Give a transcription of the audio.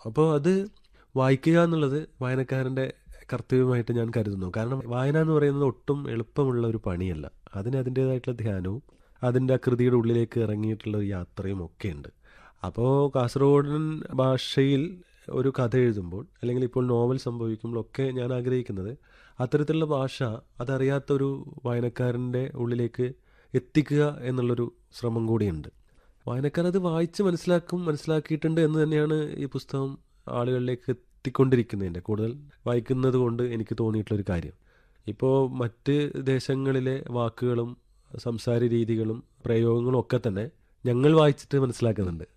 അപ്പോൾ അത് വായിക്കുക എന്നുള്ളത് വായനക്കാരൻ്റെ കർത്തവ്യമായിട്ട് ഞാൻ കരുതുന്നു കാരണം വായന എന്ന് പറയുന്നത് ഒട്ടും എളുപ്പമുള്ള ഒരു പണിയല്ല അതിന് അതിൻ്റേതായിട്ടുള്ള ധ്യാനവും അതിൻ്റെ ആ കൃതിയുടെ ഉള്ളിലേക്ക് ഇറങ്ങിയിട്ടുള്ള ഒരു യാത്രയും ഒക്കെ ഉണ്ട് അപ്പോൾ കാസർഗോഡൻ ഭാഷയിൽ ഒരു കഥ എഴുതുമ്പോൾ അല്ലെങ്കിൽ ഇപ്പോൾ നോവൽ സംഭവിക്കുമ്പോഴൊക്കെ ഞാൻ ആഗ്രഹിക്കുന്നത് അത്തരത്തിലുള്ള ഭാഷ അതറിയാത്തൊരു വായനക്കാരൻ്റെ ഉള്ളിലേക്ക് എത്തിക്കുക എന്നുള്ളൊരു ശ്രമം കൂടിയുണ്ട് വായനക്കാർ അത് വായിച്ച് മനസ്സിലാക്കും മനസ്സിലാക്കിയിട്ടുണ്ട് എന്ന് തന്നെയാണ് ഈ പുസ്തകം ആളുകളിലേക്ക് എത്തിക്കൊണ്ടിരിക്കുന്നതിൻ്റെ കൂടുതൽ വായിക്കുന്നത് കൊണ്ട് എനിക്ക് തോന്നിയിട്ടുള്ളൊരു കാര്യം ഇപ്പോൾ മറ്റ് ദേശങ്ങളിലെ വാക്കുകളും സംസാര രീതികളും പ്രയോഗങ്ങളും ഒക്കെ തന്നെ ഞങ്ങൾ വായിച്ചിട്ട് മനസ്സിലാക്കുന്നുണ്ട്